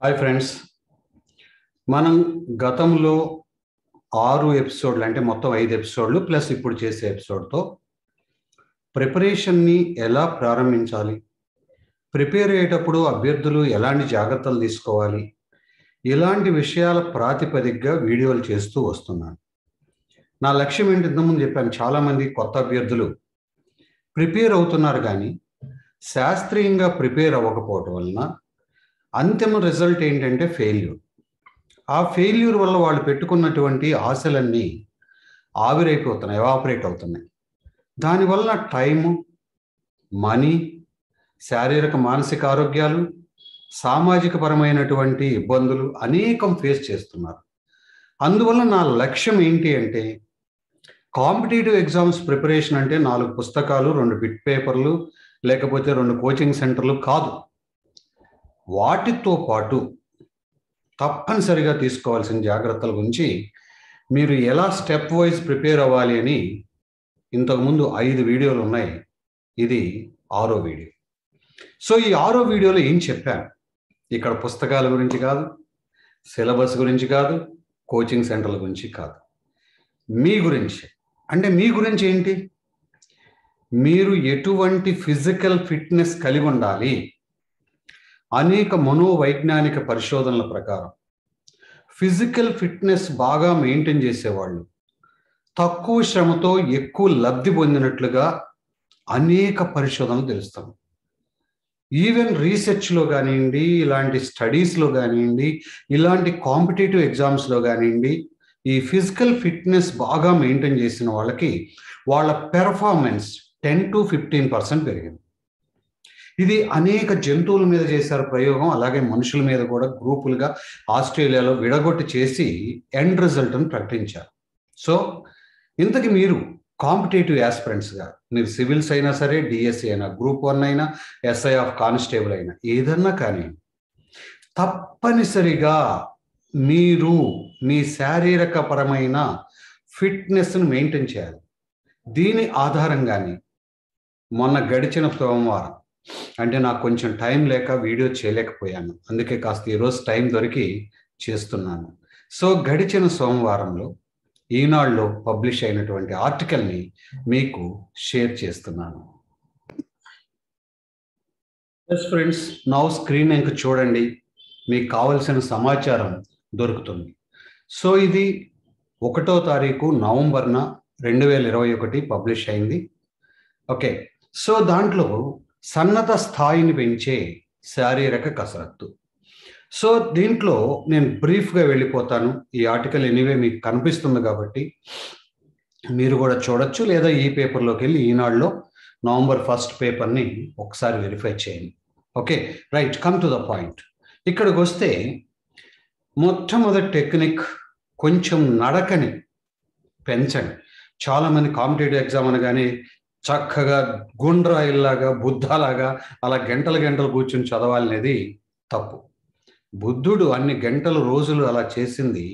hi friends మనం గతంలో ఆరు ఎపిసోడ్లు అంటే మొత్తం ఐదు ఎపిసోడ్లు ప్లస్ ఇప్పుడు చేసే ఎపిసోడ్తో ప్రిపరేషన్ని ఎలా ప్రారంభించాలి ప్రిపేర్ అయ్యేటప్పుడు అభ్యర్థులు ఎలాంటి జాగ్రత్తలు తీసుకోవాలి ఇలాంటి విషయాల ప్రాతిపదికగా వీడియోలు చేస్తూ వస్తున్నాను నా లక్ష్యం ఏంటి ఇంతకుముందు చెప్పాను చాలామంది కొత్త అభ్యర్థులు ప్రిపేర్ అవుతున్నారు కానీ శాస్త్రీయంగా ప్రిపేర్ అవ్వకపోవటం వలన అంతిమ రిజల్ట్ ఏంటంటే ఫెయిల్యూర్ ఆ ఫెయిల్యూర్ వల్ల వాళ్ళు పెట్టుకున్నటువంటి ఆశలన్నీ ఆవిరైపోతున్నాయి ఎవాపరేట్ అవుతున్నాయి దానివల్ల టైము మనీ శారీరక మానసిక ఆరోగ్యాలు సామాజిక పరమైనటువంటి ఇబ్బందులు అనేకం ఫేస్ చేస్తున్నారు అందువల్ల నా లక్ష్యం ఏంటి అంటే కాంపిటేటివ్ ఎగ్జామ్స్ ప్రిపరేషన్ అంటే నాలుగు పుస్తకాలు రెండు బిట్ పేపర్లు లేకపోతే రెండు కోచింగ్ సెంటర్లు కాదు వాటితో పాటు తప్పనిసరిగా తీసుకోవాల్సిన జాగ్రత్తల గురించి మీరు ఎలా స్టెప్ వైజ్ ప్రిపేర్ అవ్వాలి అని ఇంతకుముందు ఐదు వీడియోలు ఉన్నాయి ఇది ఆరో వీడియో సో ఈ ఆరో వీడియోలో ఏం చెప్పాను ఇక్కడ పుస్తకాల గురించి కాదు సిలబస్ గురించి కాదు కోచింగ్ సెంటర్ల గురించి కాదు మీ గురించి అంటే మీ గురించి ఏంటి మీరు ఎటువంటి ఫిజికల్ ఫిట్నెస్ కలిగి ఉండాలి అనేక మనోవైజ్ఞానిక పరిశోధనల ప్రకారం ఫిజికల్ ఫిట్నెస్ బాగా మెయింటైన్ చేసేవాళ్ళు తక్కువ శ్రమతో ఎక్కువ లబ్ధి పొందినట్లుగా అనేక పరిశోధనలు తెలుస్తాం ఈవెన్ రీసెర్చ్లో కానివ్వండి ఇలాంటి స్టడీస్లో కానివ్వండి ఇలాంటి కాంపిటేటివ్ ఎగ్జామ్స్లో కానివ్వండి ఈ ఫిజికల్ ఫిట్నెస్ బాగా మెయింటైన్ చేసిన వాళ్ళకి వాళ్ళ performance ten to fifteen percent పెరిగింది ఇది అనేక జంతువుల మీద చేశారు ప్రయోగం అలాగే మనుషుల మీద కూడా గ్రూపులుగా ఆస్ట్రేలియాలో విడగొట్టి చేసి ఎండ్ రిజల్ట్ని ప్రకటించారు సో ఇంతకి మీరు కాంపిటేటివ్ యాస్పిరెంట్స్గా మీరు సివిల్స్ అయినా సరే డిఎస్సి అయినా గ్రూప్ వన్ అయినా ఎస్ఐ ఆఫ్ కానిస్టేబుల్ అయినా ఏదన్నా కానీ తప్పనిసరిగా మీరు మీ శారీరక పరమైన ఫిట్నెస్ను మెయింటైన్ చేయాలి దీని ఆధారంగానే మొన్న గడిచిన సోమవారం అంటే నాకు కొంచెం టైం లేక వీడియో చేయలేకపోయాను అందుకే కాస్త ఈరోజు టైం దొరికి చేస్తున్నాను సో గడిచిన సోమవారంలో ఈనాడులో పబ్లిష్ అయినటువంటి ఆర్టికల్ని మీకు షేర్ చేస్తున్నాను ఎస్ ఫ్రెండ్స్ నౌ స్క్రీన్ ఇంక చూడండి మీకు కావలసిన సమాచారం దొరుకుతుంది సో ఇది ఒకటో తారీఖు నవంబర్న రెండు వేల ఇరవై ఒకటి పబ్లిష్ అయింది ఓకే సో దాంట్లో సన్నత స్థాయిని పెంచే శారీరక కసరత్తు సో దీంట్లో నేను బ్రీఫ్గా వెళ్ళిపోతాను ఈ ఆర్టికల్ ఎనీవే మీకు కనిపిస్తుంది కాబట్టి మీరు కూడా చూడొచ్చు లేదా ఈ పేపర్లోకి వెళ్ళి ఈనాడులో నవంబర్ ఫస్ట్ పేపర్ని ఒకసారి వెరిఫై చేయండి okay right come to the point ఇక్కడికి వస్తే మొట్టమొదటి టెక్నిక్ కొంచెం నడకని పెంచండి చాలామంది కాంపిటేటివ్ ఎగ్జామ్ అనగానే చక్కగా గుండ్రాయిల్లాగా బుద్ధలాగా అలా గంటలు గంటలు కూర్చొని చదవాలనేది తప్పు బుద్ధుడు అన్ని గంటలు రోజులు అలా చేసింది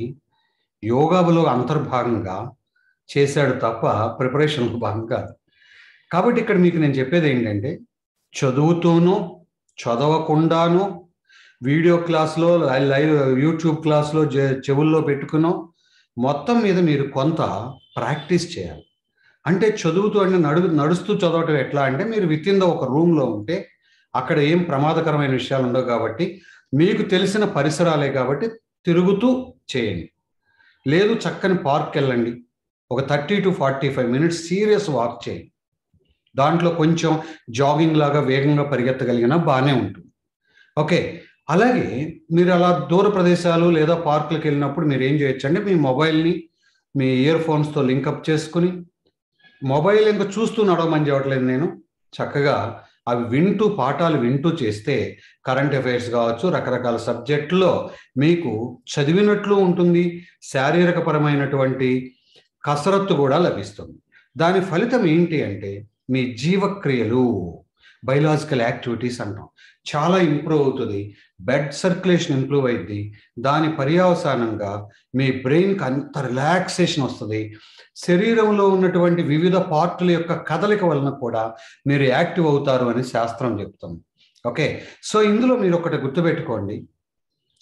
యోగాలో అంతర్భాగంగా చేశాడు తప్ప ప్రిపరేషన్లో భాగం కాదు కాబట్టి ఇక్కడ మీకు నేను చెప్పేది ఏంటంటే చదువుతూనో చదవకుండానో వీడియో క్లాస్లో లైవ్ యూట్యూబ్ క్లాస్లో చెవుల్లో పెట్టుకునో మొత్తం మీద మీరు కొంత ప్రాక్టీస్ చేయాలి అంటే చదువుతూ అంటే నడు నడుస్తూ చదవటం ఎట్లా అంటే మీరు విత్ ఇన్ ద ఒక రూమ్లో ఉంటే అక్కడ ఏం ప్రమాదకరమైన విషయాలు ఉండవు కాబట్టి మీకు తెలిసిన పరిసరాలే కాబట్టి తిరుగుతూ చేయండి లేదు చక్కని పార్క్ వెళ్ళండి ఒక thirty to forty five minutes serious walk చేయండి దాంట్లో కొంచెం జాగింగ్ లాగా వేగంగా పరిగెత్తగలిగినా బాగానే ఉంటుంది ఓకే అలాగే మీరు అలా దూర ప్రదేశాలు లేదా పార్కులకు వెళ్ళినప్పుడు మీరు ఏం చేయొచ్చు అంటే మీ మొబైల్ని మీ ఇయర్ ఫోన్స్తో లింకప్ చేసుకుని మొబైల్ ఇంకా చూస్తూ నడవమని చెప్పట్లేదు నేను చక్కగా అవి వింటూ పాఠాలు వింటూ చేస్తే కరెంట్ అఫైర్స్ కావచ్చు రకరకాల సబ్జెక్టులో మీకు చదివినట్లు ఉంటుంది శారీరక పరమైనటువంటి కసరత్తు కూడా లభిస్తుంది దాని ఫలితం ఏంటి అంటే మీ జీవక్రియలు బయలాజికల్ యాక్టివిటీస్ అంటాం చాలా ఇంప్రూవ్ అవుతుంది బెడ్ సర్క్యులేషన్ ఇంప్రూవ్ అయింది దాని పర్యావసానంగా మీ బ్రెయిన్కి అంత రిలాక్సేషన్ వస్తుంది శరీరంలో ఉన్నటువంటి వివిధ పార్టుల యొక్క కదలిక వలన కూడా మీరు యాక్టివ్ అవుతారు అని శాస్త్రం చెప్తుంది ఓకే సో ఇందులో మీరు ఒకటి గుర్తుపెట్టుకోండి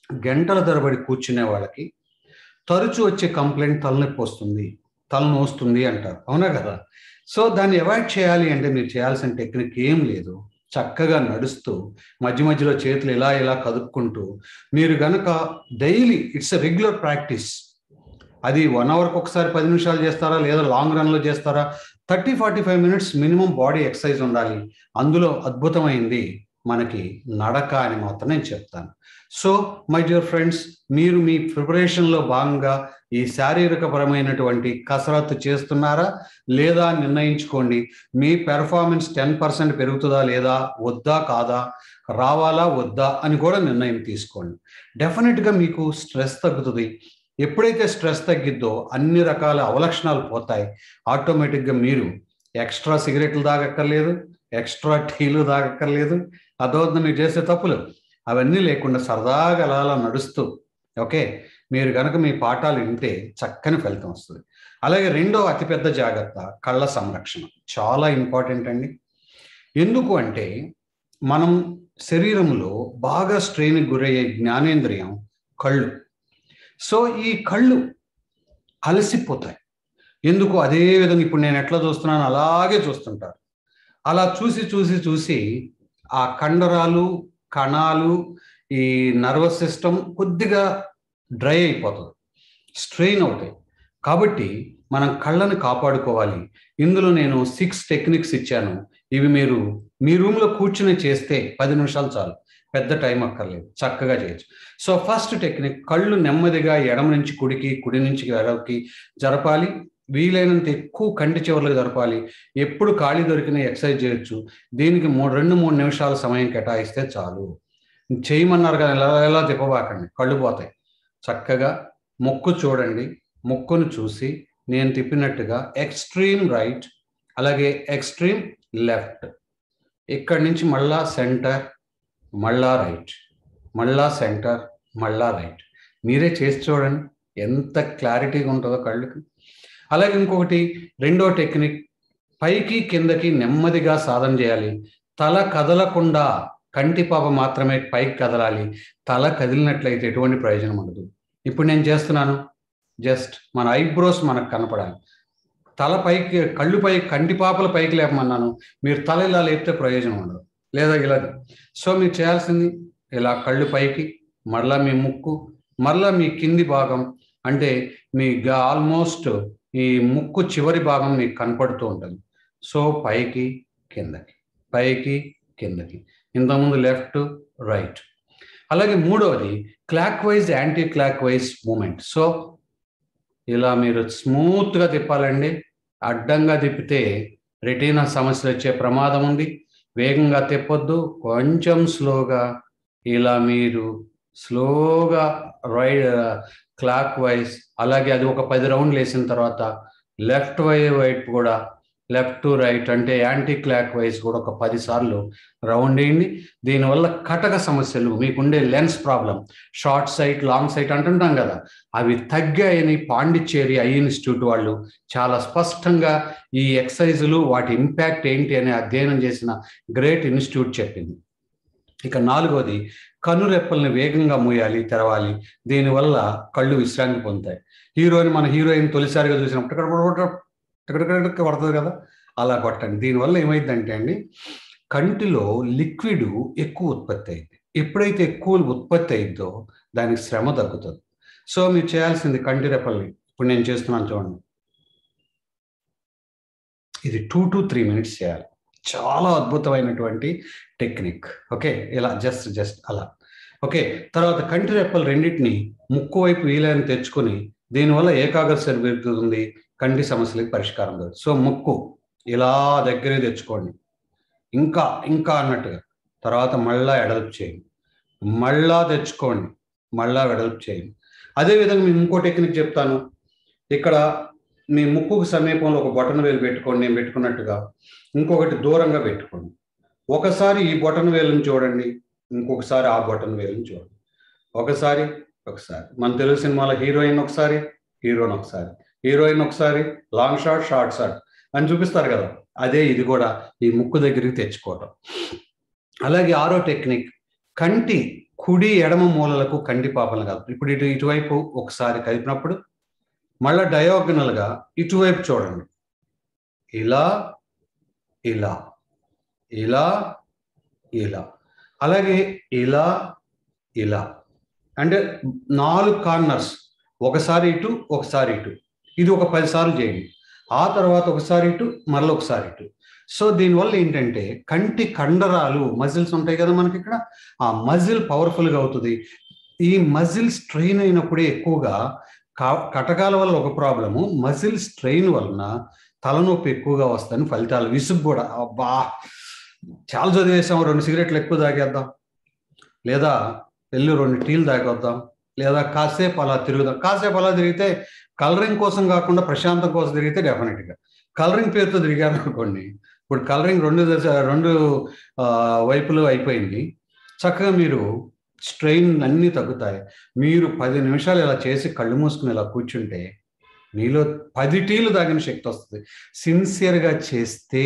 గంటల తరబడి కూర్చునే వాళ్ళకి తరచు వచ్చే కంప్లైంట్ తలనొప్పి వస్తుంది తలనోస్తుంది అంటారు అవునా కదా సో దాన్ని అవాయిడ్ చేయాలి అంటే మీరు చేయాల్సిన టెక్నిక్ ఏం లేదు చక్కగా నడుస్తూ మధ్య మధ్యలో చేతులు ఇలా ఇలా కదుపుకుంటూ మీరు గనక daily it's a regular practice అది వన్ అవర్కి ఒకసారి పది నిమిషాలు చేస్తారా లేదా లాంగ్ రన్లో చేస్తారా thirty forty five minutes minimum body exercise ఉండాలి అందులో అద్భుతమైంది మనకి నడక అని మాత్రం నేను చెప్తాను సో మై డియర్ ఫ్రెండ్స్ మీరు మీ ప్రిపరేషన్లో భాగంగా ఈ శారీరకపరమైనటువంటి కసరత్తు చేస్తున్నారా లేదా నిర్ణయించుకోండి మీ పెర్ఫార్మెన్స్ టెన్ పర్సెంట్ పెరుగుతుందా లేదా వద్దా కాదా రావాలా వద్దా అని కూడా నిర్ణయం తీసుకోండి డెఫినెట్గా మీకు స్ట్రెస్ తగ్గుతుంది ఎప్పుడైతే స్ట్రెస్ తగ్గిద్దో అన్ని రకాల అవలక్షణాలు పోతాయి ఆటోమేటిక్గా మీరు ఎక్స్ట్రా సిగరెట్లు తాగక్కర్లేదు ఎక్స్ట్రా టీలు తాగక్కర్లేదు అదోద్ద మీరు చేసే తప్పులు అవన్నీ లేకుండా సరదాగా అలా అలా నడుస్తూ ఓకే మీరు కనుక మీ పాఠాలు వింటే చక్కని ఫలితం వస్తుంది అలాగే రెండో అతిపెద్ద జాగ్రత్త కళ్ళ సంరక్షణ చాలా ఇంపార్టెంట్ అండి ఎందుకు అంటే మనం శరీరంలో బాగా స్ట్రెయిన్కి గురయ్యే జ్ఞానేంద్రియం కళ్ళు సో ఈ కళ్ళు అలసిపోతాయి ఎందుకు అదే విధంగా ఇప్పుడు నేను ఎట్లా చూస్తున్నాను అలాగే చూస్తుంటారు అలా చూసి చూసి చూసి ఆ కండరాలు కణాలు ఈ నర్వస్ సిస్టమ్ కొద్దిగా డ్రై అయిపోతుంది స్ట్రెయిన్ అవుతాయి కాబట్టి మనం కళ్ళని కాపాడుకోవాలి ఇందులో నేను సిక్స్ టెక్నిక్స్ ఇచ్చాను ఇవి మీరు మీ రూమ్లో కూర్చుని చేస్తే పది నిమిషాలు చాలు పెద్ద టైం అక్కర్లేదు చక్కగా చేయొచ్చు సో ఫస్ట్ టెక్నిక్ కళ్ళు నెమ్మదిగా ఎడమ నుంచి కుడికి కుడి నుంచి ఎడమకి జరపాలి వీలైనంత ఎక్కువ కంటి చివర్లకు జరపాలి ఎప్పుడు ఖాళీ దొరికిన ఎక్సర్సైజ్ చేయొచ్చు దీనికి మూడు రెండు మూడు నిమిషాల సమయం కేటాయిస్తే చాలు చేయమన్నారు కదా ఎలా ఎలా తిప్పబాకండి కళ్ళు పోతాయి చక్కగా ముక్కు చూడండి ముక్కును చూసి నేను తిప్పినట్టుగా ఎక్స్ట్రీమ్ రైట్ అలాగే ఎక్స్ట్రీమ్ లెఫ్ట్ ఇక్కడి నుంచి మళ్ళా సెంటర్ మళ్ళా రైట్ మళ్ళా సెంటర్ మళ్ళా రైట్ మీరే చేసి చూడండి ఎంత క్లారిటీగా ఉంటుందో కళ్ళకి అలాగే ఇంకొకటి రెండో టెక్నిక్ పైకి కిందకి నెమ్మదిగా సాధన చేయాలి తల కదలకుండా కంటి పాప మాత్రమే పైకి కదలాలి తల కదిలినట్లయితే ఎటువంటి ప్రయోజనం ఉండదు ఇప్పుడు నేను చేస్తున్నాను జస్ట్ మన ఐబ్రోస్ మనకు కనపడాలి తల పైకి కళ్ళు పై కంటి పాపల పైకి లేపమన్నాను మీరు తల ఇలా లేపితే ప్రయోజనం ఉండదు లేదా ఇలా సో మీరు చేయాల్సింది ఇలా కళ్ళు పైకి మరలా మీ ముక్కు మరలా మీ కింది భాగం అంటే మీ ఆల్మోస్ట్ ఈ ముక్కు చివరి భాగం మీకు కనపడుతూ ఉంటుంది సో పైకి కిందకి పైకి కిందకి ఇంతకుముందు లెఫ్ట్ రైట్ అలాగే మూడవది clockwise anti clockwise movement so ఇలా మీరు స్మూత్గా తిప్పాలండి అడ్డంగా తిప్పితే రెటీనా సమస్యలు వచ్చే ప్రమాదం ఉంది వేగంగా తిప్పొద్దు కొంచెం స్లోగా ఇలా మీరు స్లోగా రై క్లాక్ వైజ్ అలాగే అది ఒక పది రౌండ్లు వేసిన తర్వాత లెఫ్ట్ వై వైపు కూడా లెఫ్ట్ టు రైట్ అంటే యాంటీ క్లాక్ వైజ్ కూడా ఒక పది సార్లు రౌండ్ వేయండి దీనివల్ల కటక సమస్యలు మీకుండే lens problem short sight long sight అంటుంటాం కదా అవి తగ్గాయని పాండిచ్చేరి ఐ ఇన్స్టిట్యూట్ వాళ్ళు చాలా స్పష్టంగా ఈ ఎక్సైజులు వాటి ఇంపాక్ట్ ఏంటి అని అధ్యయనం చేసిన గ్రేట్ ఇన్స్టిట్యూట్ చెప్పింది ఇక నాలుగోది కనురెప్పల్ని వేగంగా మూయాలి తెరవాలి దీనివల్ల కళ్ళు విశ్రాంతి పొందుతాయి హీరోయిన్ మన హీరోయిన్ తొలిసారిగా చూసినప్పుడు ఇక్కడ పడుతుంది కదా అలా కొట్టండి దీనివల్ల ఏమైందంటే అండి కంటిలో లిక్విడ్ ఎక్కువ ఉత్పత్తి అయింది ఎప్పుడైతే ఎక్కువ ఉత్పత్తి అయిందో దానికి శ్రమ తగ్గుతుంది సో మీరు చేయాల్సింది కంటి రెప్పల్ని ఇప్పుడు నేను చేస్తున్నాను చూడండి ఇది టూ టు త్రీ మినిట్స్ చేయాలి చాలా అద్భుతమైనటువంటి టెక్నిక్ ఓకే ఇలా జస్ట్ జస్ట్ అలా ఓకే తర్వాత కంటి రెప్పలు రెండింటిని ముక్కు వైపు వీలైన తెచ్చుకొని దీనివల్ల ఏకాగ్రత పెరుగుతుంది కంటి సమస్యలకు పరిష్కారం దొరుకుతుంది సో ముక్కు ఇలా దగ్గరే తెచ్చుకోండి ఇంకా ఇంకా అన్నట్టుగా తర్వాత మళ్ళా ఎడల్పు చేయండి మళ్ళా తెచ్చుకోండి మళ్ళా వెడల్పు చేయండి అదేవిధంగా మేము ఇంకో టెక్నిక్ చెప్తాను ఇక్కడ మీ ముక్కుకు సమీపంలో ఒక బొటన వేలు పెట్టుకోండి నేను పెట్టుకున్నట్టుగా ఇంకొకటి దూరంగా పెట్టుకోండి ఒకసారి ఈ బొటన వేలుని చూడండి ఇంకొకసారి ఆ బొటన వేలుని చూడండి ఒకసారి ఒకసారి మన తెలుగు సినిమాలో హీరోయిన్ ఒకసారి హీరోయిన్ ఒకసారి హీరోయిన్ ఒకసారి లాంగ్ షాట్ షార్ట్ షాట్ అని చూపిస్తారు కదా అదే ఇది కూడా ఈ ముక్కు దగ్గరికి తెచ్చుకోవటం అలాగే ఆరో టెక్నిక్ కంటి కుడి ఎడమ మూలలకు కంటి పాపలు కలుపు ఇప్పుడు ఇటు ఇటువైపు ఒకసారి కలిపినప్పుడు మళ్ళా డయాగ్నల్గా ఇటువైపు చూడండి ఇలా ఇలా ఇలా ఇలా అలాగే ఇలా ఇలా అంటే నాలుగు కార్నర్స్ ఒకసారి ఇటు ఒకసారి ఇటు ఇది ఒక పది సార్లు చేయండి ఆ తర్వాత ఒకసారి ఇటు మరలా ఒకసారి ఇటు సో దీనివల్ల ఏంటంటే కంటి కండరాలు మజిల్స్ ఉంటాయి కదా మనకి ఇక్కడ ఆ మజిల్ పవర్ఫుల్గా అవుతుంది ఈ మజిల్ స్ట్రెయిన్ అయినప్పుడే ఎక్కువగా కటకాల వల్ల ఒక ప్రాబ్లము మజిల్ స్ట్రెయిన్ వలన తలనొప్పి ఎక్కువగా వస్తాయని ఫలితాలు విసుగు కూడా అబ్బా చాలా చదివేసాం రెండు సిగరెట్లు ఎక్కువ తాగేద్దాం లేదా వెళ్ళి రెండు టీలు తాగొద్దాం లేదా కాసేపు అలా తిరుగుదాం కాసేపు అలా తిరిగితే కలరింగ్ కోసం కాకుండా ప్రశాంతం కోసం తిరిగితే డెఫినెట్గా కలరింగ్ పేరుతో తిరిగారు అనుకోండి ఇప్పుడు కలరింగ్ రెండు దశ రెండు వైపులు అయిపోయింది చక్కగా మీరు స్ట్రెయిన్ అన్నీ తగ్గుతాయి మీరు పది నిమిషాలు ఇలా చేసి కళ్ళు మూసుకుని ఇలా కూర్చుంటే మీలో పది టీలు తాగిన శక్తి వస్తుంది సిన్సియర్గా చేస్తే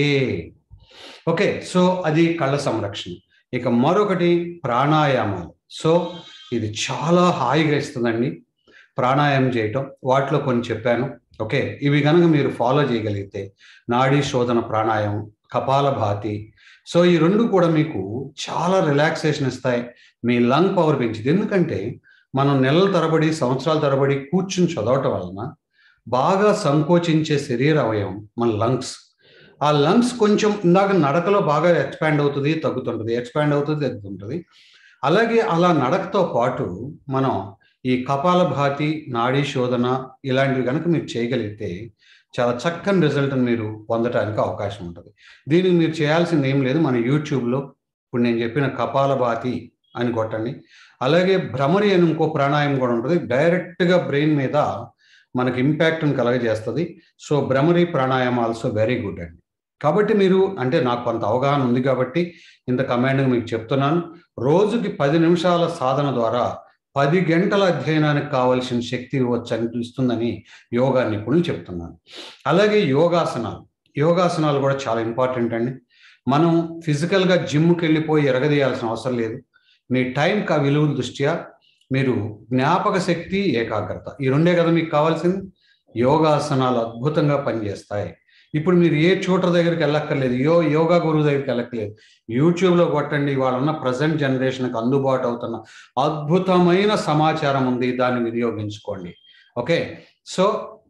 ఓకే సో అది కళ్ళ సంరక్షణ ఇక మరొకటి ప్రాణాయామాలు సో ఇది చాలా హాయిగా ఇస్తుందండి ప్రాణాయామం చేయటం వాటిలో కొన్ని చెప్పాను ఓకే ఇవి కనుక మీరు ఫాలో చేయగలిగితే నాడీ శోధన ప్రాణాయామం కపాల భాతి సో ఈ రెండు కూడా మీకు చాలా రిలాక్సేషన్ ఇస్తాయి మీ లంగ్ పవర్ పెంచింది ఎందుకంటే మనం నెలల తరబడి సంవత్సరాల తరబడి కూర్చుని చదవటం వలన బాగా సంకోచించే శరీర అవయవం మన లంగ్స్ ఆ లంగ్స్ కొంచెం ఇందాక నడకలో బాగా ఎక్స్పాండ్ అవుతుంది తగ్గుతుంటుంది ఎక్స్పాండ్ అవుతుంది తగ్గుతుంటుంది అలాగే అలా నడకతో పాటు మనం ఈ కపాల భాతి నాడీ శోధన ఇలాంటివి కనుక మీరు చేయగలిగితే చాలా చక్కని రిజల్ట్ మీరు పొందడానికి అవకాశం ఉంటుంది దీనికి మీరు చేయాల్సింది ఏం లేదు మన యూట్యూబ్లో ఇప్పుడు నేను చెప్పిన కపాల భాతి అని కొట్టండి అలాగే భ్రమరి అని ఇంకో ప్రాణాయామం కూడా ఉంటుంది డైరెక్ట్గా బ్రెయిన్ మీద మనకి ఇంపాక్ట్ని కలగజేస్తుంది సో భ్రమరి ప్రాణాయామం ఆల్సో వెరీ గుడ్ అండి కాబట్టి మీరు అంటే నాకు కొంత అవగాహన ఉంది కాబట్టి ఇంత కమాండ్గా మీకు చెప్తున్నాను రోజుకి పది నిమిషాల సాధన ద్వారా పది గంటల అధ్యయనానికి కావలసిన శక్తి ఇవ్వచ్చు అనిపిస్తుందని యోగా నిపుణులు చెప్తున్నాను అలాగే యోగాసనాలు యోగాసనాలు కూడా చాలా ఇంపార్టెంట్ అండి మనం ఫిజికల్గా జిమ్కి వెళ్ళిపోయి ఎరగదీయాల్సిన అవసరం లేదు మీ టైంకి ఆ విలువల దృష్ట్యా మీరు జ్ఞాపక శక్తి ఏకాగ్రత ఈ రెండే కదా మీకు కావాల్సింది యోగాసనాలు అద్భుతంగా పనిచేస్తాయి ఇప్పుడు మీరు ఏ చోట దగ్గరికి వెళ్ళక్కర్లేదు యో యోగా గురువు దగ్గరికి వెళ్ళక్కర్లేదు యూట్యూబ్లో కొట్టండి వాళ్ళన్న ప్రజెంట్ జనరేషన్కి అందుబాటు అవుతున్న అద్భుతమైన సమాచారం ఉంది దాన్ని వినియోగించుకోండి ఓకే సో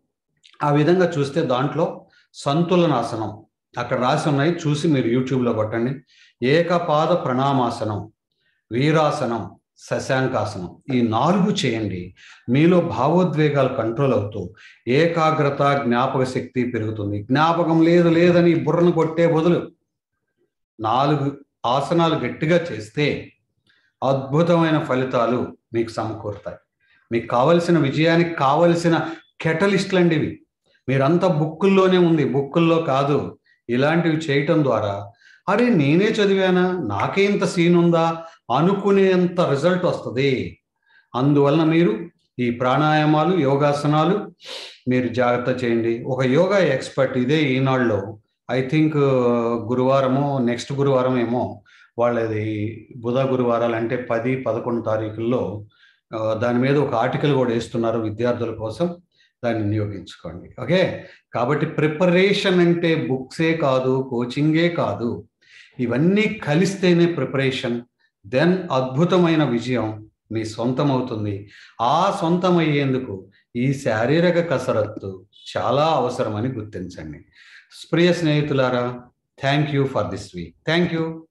ఆ విధంగా చూస్తే దాంట్లో సంతులనాసనం అక్కడ రాసి ఉన్నాయి చూసి మీరు యూట్యూబ్లో కొట్టండి ఏకపాద ప్రణామాసనం వీరాసనం శశాంకాసనం ఈ నాలుగు చేయండి మీలో భావోద్వేగాలు కంట్రోల్ అవుతూ ఏకాగ్రత జ్ఞాపక శక్తి పెరుగుతుంది జ్ఞాపకం లేదు లేదని బుర్రను కొట్టే బదులు నాలుగు ఆసనాలు గట్టిగా చేస్తే అద్భుతమైన ఫలితాలు మీకు సమకూరుతాయి మీకు కావలసిన విజయానికి కావలసిన కెటలిస్ట్లు అండి ఇవి మీరంతా బుక్కుల్లోనే ఉంది బుక్కుల్లో కాదు ఇలాంటివి చేయటం ద్వారా అరే నేనే చదివానా నాకే ఇంత సీన్ ఉందా అనుకునేంత రిజల్ట్ వస్తుంది అందువలన మీరు ఈ ప్రాణాయామాలు యోగాసనాలు మీరు జాగ్రత్త చేయండి ఒక యోగా ఎక్స్పర్ట్ ఇదే ఈనాడులో ఐ థింక్ గురువారమో నెక్స్ట్ గురువారం ఏమో వాళ్ళది బుధ గురువారాలు అంటే పది పదకొండు తారీఖుల్లో దాని మీద ఒక ఆర్టికల్ కూడా వేస్తున్నారు విద్యార్థుల కోసం దాన్ని వినియోగించుకోండి ఓకే కాబట్టి ప్రిపరేషన్ అంటే బుక్సే కాదు కోచింగే కాదు ఇవన్నీ కలిస్తేనే ప్రిపరేషన్ దెన్ అద్భుతమైన విజయం మీ సొంతం అవుతుంది ఆ సొంతం అయ్యేందుకు ఈ శారీరక కసరత్తు చాలా అవసరమని గుర్తించండి ప్రియ స్నేహితులారా thank you for this week thank you